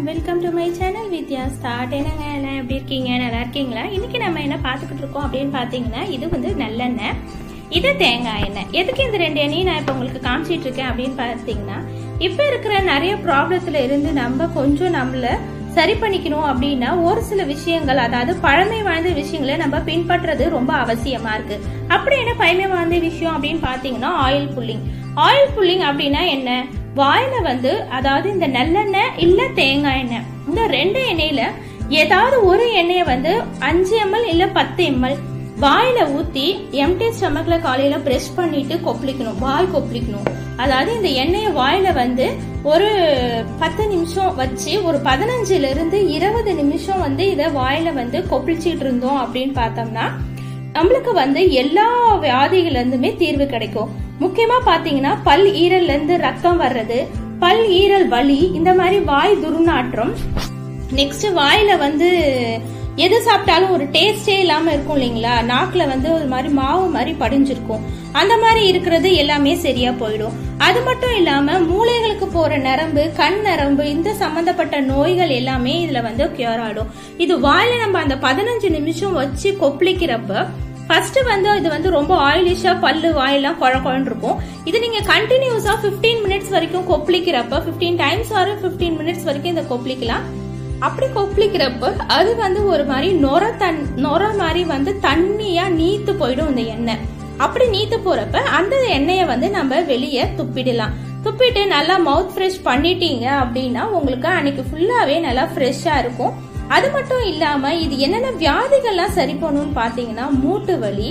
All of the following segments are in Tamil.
welcome to my channel Vidya start என்னங்க எல்லாம் எப்படி இருக்கீங்க நல்லா இருக்கீங்களா இன்னைக்கு நம்ம என்ன பார்த்துக்கிட்டு இருக்கோம் அப்படின்னு பார்த்தீங்கன்னா இது வந்து நல்லெண்ணெய் இது தேங்காய் எண்ணெய் எதுக்கு இந்த ரெண்டு எண்ணெயும் நான் இப்போ உங்களுக்கு காமிச்சிட்டு இருக்கேன் அப்படின்னு பார்த்தீங்கன்னா இப்போ இருக்கிற நிறைய ப்ராப்ளத்துல இருந்து நம்ம கொஞ்சம் நம்மள சரி பண்ணிக்கணும் அப்படின்னா ஒரு சில விஷயங்கள் அதாவது பழமை வாய்ந்த விஷயங்களை நம்ம பின்பற்றது ரொம்ப அவசியமா இருக்கு அப்படி என்ன பழமை வாய்ந்த விஷயம் அப்படின்னு பார்த்தீங்கன்னா ஆயில் புல்லிங் ஆயில் புல்லிங் அப்படின்னா என்ன வாயில வந்து அதாவது இந்த நல்லெண்ணெய் இல்ல தேங்காய் எண்ணெய் இந்த ரெண்டு எண்ணெயில ஏதாவது ஒரு எண்ணெயை வந்து அஞ்சு எம்எல் இல்ல பத்து எம்எல் வாயில ஊத்தி எம்டி ஸ்டமக்ல காலையில பிரஷ் பண்ணிட்டு கொப்பளிக்கணும் வாய் கொப்பளிக்கணும் அதாவது இந்த எண்ணெயை வாயில வந்து ஒரு பத்து நிமிஷம் வச்சு ஒரு பதினஞ்சுல இருந்து இருபது நிமிஷம் வந்து இதை வாயில வந்து கொப்பளிச்சிட்டு இருந்தோம் அப்படின்னு பார்த்தோம்னா நம்மளுக்கு வந்து எல்லா வியாதிகள்ல இருந்துமே தீர்வு கிடைக்கும் முக்கியமா பாத்தீங்கன்னா பல் ஈரல்ல இருந்து ரத்தம் வர்றது பல் ஈரல் வலி இந்த மாதிரி வாய் துர்நாற்றம் நெக்ஸ்ட் வாயில வந்து எது சாப்பிட்டாலும் ஒரு டேஸ்டே இல்லாம இருக்கும் இல்லைங்களா நாக்குல வந்து ஒரு மாதிரி மாவு மாதிரி படிஞ்சிருக்கும் அந்த மாதிரி இருக்கிறது எல்லாமே சரியா போயிடும் அது மட்டும் இல்லாம மூளைகளுக்கு போற நரம்பு கண் நரம்பு இந்த சம்பந்தப்பட்ட நோய்கள் எல்லாமே இதுல வந்து கியூர் ஆடும் இது வாயில நம்ம அந்த பதினஞ்சு நிமிஷம் வச்சு கொப்பளிக்கிறப்ப ஃபர்ஸ்ட் வந்து இது வந்து ரொம்ப ஆயிலிஷா பல்லு வாயெல்லாம் குழ குழன்னு இருக்கும் இது நீங்க கண்டினியூஸா 15 மினிட்ஸ் வரைக்கும் கொப்பளிக்கிறப்ப 15 டைம்ஸ் ஆறு 15 மினிட்ஸ் வரைக்கும் இதை கொப்பளிக்கலாம் அப்படி கொப்பளிக்கிறப்ப அது வந்து ஒரு மாதிரி நொர தன் நொர மாதிரி வந்து தண்ணியா நீத்து போயிடும் இந்த எண்ணெய் அப்படி நீத்து போறப்ப அந்த எண்ணெயை வந்து நம்ம வெளியே துப்பிடலாம் துப்பிட்டு நல்லா மவுத் ஃப்ரெஷ் பண்ணிட்டீங்க அப்படின்னா உங்களுக்கு அன்னைக்கு ஃபுல்லாவே நல்லா ஃப்ரெஷ்ஷா இருக்கும் அது மட்டும் இல்லாம இது என்னென்ன வியாதிகள்லாம் சரி பண்ணணும்னு பாத்தீங்கன்னா மூட்டு வலி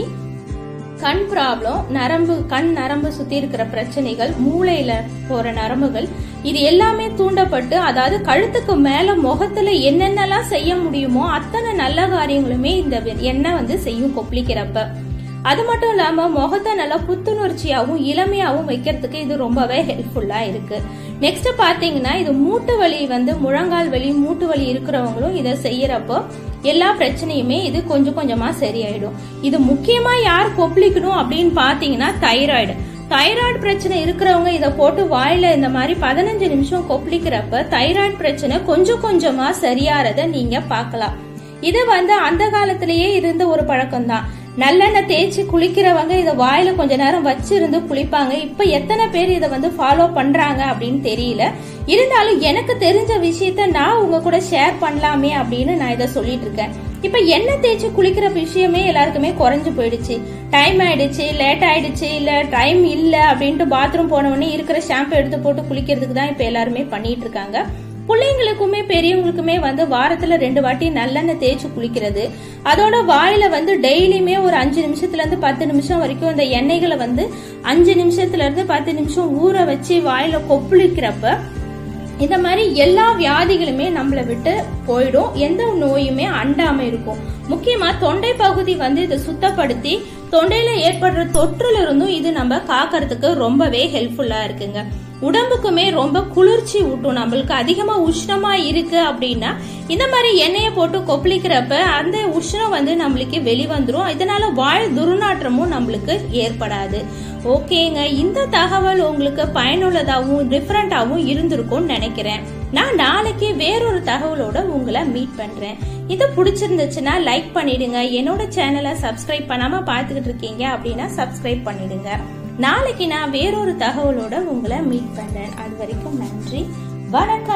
கண் ப்ராப்ளம் நரம்பு கண் நரம்பு சுத்தி இருக்கிற பிரச்சனைகள் மூளையில போற நரம்புகள் இது எல்லாமே தூண்டப்பட்டு அதாவது கழுத்துக்கு மேல முகத்துல என்னென்னலாம் செய்ய முடியுமோ அத்தனை நல்ல காரியங்களுமே இந்த எண்ணெய் வந்து செய்யும் கொப்பளிக்கிறப்ப அது மட்டும் இல்லாம முகத்தை நல்லா புத்துணர்ச்சியாவும் இளமையாவும் வைக்கிறதுக்கு இது ரொம்பவே ஹெல்ப்ஃபுல்லா இருக்கு நெக்ஸ்ட் பாத்தீங்கன்னா இது மூட்டு வலி வந்து முழங்கால் வலி மூட்டு வலி இருக்கிறவங்களும் இதை செய்யறப்போ எல்லா பிரச்சனையுமே இது கொஞ்சம் கொஞ்சமா சரியாயிடும் இது முக்கியமா யார் கொப்பளிக்கணும் அப்படின்னு பாத்தீங்கன்னா தைராய்டு தைராய்டு பிரச்சனை இருக்கிறவங்க இதை போட்டு வாயில இந்த மாதிரி பதினஞ்சு நிமிஷம் கொப்பளிக்கிறப்ப தைராய்டு பிரச்சனை கொஞ்சம் கொஞ்சமா சரியாறத நீங்க பார்க்கலாம் இது வந்து அந்த காலத்திலேயே இருந்த ஒரு பழக்கம் தான் நல்லெண்ணெய் தேய்ச்சி குளிக்கிறவங்க இதை வாயில கொஞ்ச நேரம் வச்சிருந்து குளிப்பாங்க இப்ப எத்தனை பேர் இதை வந்து ஃபாலோ பண்றாங்க அப்படின்னு தெரியல இருந்தாலும் எனக்கு தெரிஞ்ச விஷயத்த நான் உங்க கூட ஷேர் பண்ணலாமே அப்படின்னு நான் இதை சொல்லிட்டு இருக்கேன் இப்ப எண்ணெய் தேய்ச்சி குளிக்கிற விஷயமே எல்லாருக்குமே குறைஞ்சு போயிடுச்சு டைம் ஆயிடுச்சு லேட் ஆயிடுச்சு இல்ல டைம் இல்ல அப்படின்ட்டு பாத்ரூம் போன உடனே இருக்கிற ஷாம்பு எடுத்து போட்டு குளிக்கிறதுக்கு தான் இப்ப எல்லாருமே பண்ணிட்டு இருக்காங்க பிள்ளைங்களுக்குமே பெரியவங்களுக்குமே வந்து வாரத்துல ரெண்டு வாட்டி நல்லெண்ணெய் தேய்ச்சி குளிக்கிறது அதோட வாயில வந்து டெய்லியுமே ஒரு அஞ்சு நிமிஷத்துல இருந்து பத்து நிமிஷம் வரைக்கும் இந்த எண்ணெய்களை வந்து அஞ்சு நிமிஷத்துல இருந்து பத்து நிமிஷம் ஊற வச்சு வாயில கொப்பளிக்கிறப்ப இந்த மாதிரி எல்லா வியாதிகளுமே நம்மளை விட்டு போயிடும் எந்த நோயுமே அண்டாம இருக்கும் முக்கியமா தொண்டை பகுதி வந்து இதை சுத்தப்படுத்தி தொண்டையில ஏற்படுற தொற்றுல இருந்தும் இது நம்ம காக்கிறதுக்கு ரொம்பவே ஹெல்ப்ஃபுல்லா இருக்குங்க உடம்புக்குமே ரொம்ப குளிர்ச்சி ஊட்டும் நம்மளுக்கு அதிகமா உஷ்ணமா இருக்கு அப்படின்னா இந்த மாதிரி எண்ணெயை போட்டு கொப்பளிக்கிறப்ப அந்த உஷ்ணம் வந்து நம்மளுக்கு வெளிவந்துரும் இதனால வாழ் துர்நாற்றமும் நம்மளுக்கு ஏற்படாது ஓகேங்க இந்த தகவல் உங்களுக்கு பயனுள்ளதாகவும் டிஃப்ரெண்டாகவும் இருந்திருக்கும்னு நினைக்கிறேன் நான் நாளைக்கு வேறொரு தகவலோட உங்களை மீட் பண்றேன் இது பிடிச்சிருந்துச்சுன்னா லைக் பண்ணிடுங்க என்னோட சேனலை சப்ஸ்கிரைப் பண்ணாம பார்த்துக்கிட்டு இருக்கீங்க அப்படின்னா சப்ஸ்கிரைப் பண்ணிடுங்க நாளைக்கு நான் வேறொரு தகவலோட உங்களை மீட் பண்றேன் அது வரைக்கும் நன்றி வணக்கம்